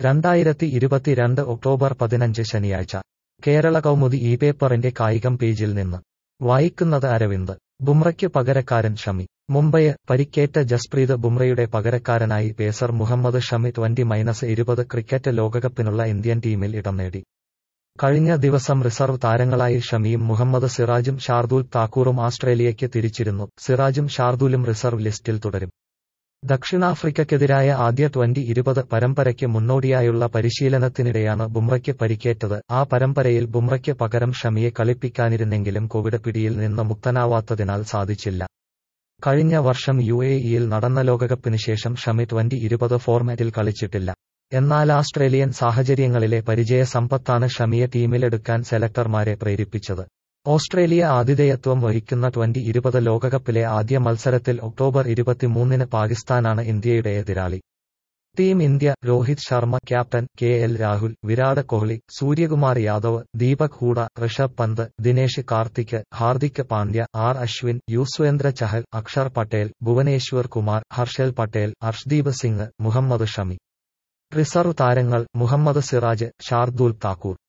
രണ്ടായിരത്തി ഇരുപത്തിരണ്ട് ഒക്ടോബർ പതിനഞ്ച് ശനിയാഴ്ച കേരള കൗമുദി ഈ പേപ്പറിന്റെ കായികം പേജിൽ നിന്ന് വായിക്കുന്നത് അരവിന്ദ് ബുംറയ്ക്ക് പകരക്കാരൻ ഷമി മുംബൈ പരിക്കേറ്റ ജസ്പ്രീത് ബുംറയുടെ പകരക്കാരനായി pacer Mohammed Shami twenty minus ഇരുപത് ക്രിക്കറ്റ് ലോകകപ്പിനുള്ള ഇന്ത്യൻ ടീമിൽ ഇടം നേടി കഴിഞ്ഞ ദിവസം റിസർവ് താരങ്ങളായി ഷമിയും മുഹമ്മദ് സിറാജും ഷാർദൂൽ താക്കൂറും ആസ്ട്രേലിയയ്ക്ക് തിരിച്ചിരുന്നു സിറാജും ഷാർദൂലും റിസർവ് ലിസ്റ്റിൽ തുടരും ദക്ഷിണാഫ്രിക്കയ്ക്കെതിരായ ആദ്യ ട്വന്റി ഇരുപത് പരമ്പരയ്ക്ക് മുന്നോടിയായുള്ള പരിശീലനത്തിനിടെയാണ് ബുംറയ്ക്ക് പരിക്കേറ്റത് ആ പരമ്പരയിൽ ബുംറയ്ക്ക് പകരം ഷമിയെ കളിപ്പിക്കാനിരുന്നെങ്കിലും കോവിഡ് പിടിയിൽ നിന്ന് മുക്തനാവാത്തതിനാൽ സാധിച്ചില്ല കഴിഞ്ഞ വർഷം യു എ ഇയിൽ നടന്ന ലോകകപ്പിന് ശേഷം ഷമി ട്വന്റി ഇരുപത് ഫോർമാറ്റിൽ കളിച്ചിട്ടില്ല എന്നാൽ ആസ്ട്രേലിയൻ സാഹചര്യങ്ങളിലെ പരിചയ സമ്പത്താണ് ഷമിയെ ടീമിലെടുക്കാൻ സെലക്ടർമാരെ പ്രേരിപ്പിച്ചത് ഓസ്ട്രേലിയ ആതിഥേയത്വം വഹിക്കുന്ന ട്വന്റി ഇരുപത് ലോകകപ്പിലെ ആദ്യ മത്സരത്തിൽ ഒക്ടോബർ ഇരുപത്തിമൂന്നിന് പാകിസ്ഥാനാണ് ഇന്ത്യയുടെ എതിരാളി team India Rohit Sharma captain K L Rahul Virat Kohli Suryakumar Yadav Deepak Hooda Rishabh Pant Dinesh Karthik Hardik Pandya R Ashwin Yuzvendra Chahal Axar Patel Bhuvneshwar Kumar Harshal Patel Arshdeep Singh Mohammed Shami reserve താരങ്ങൾ മുഹമ്മദ് സിറാജ് ഷാർദൂൽ താക്കൂർ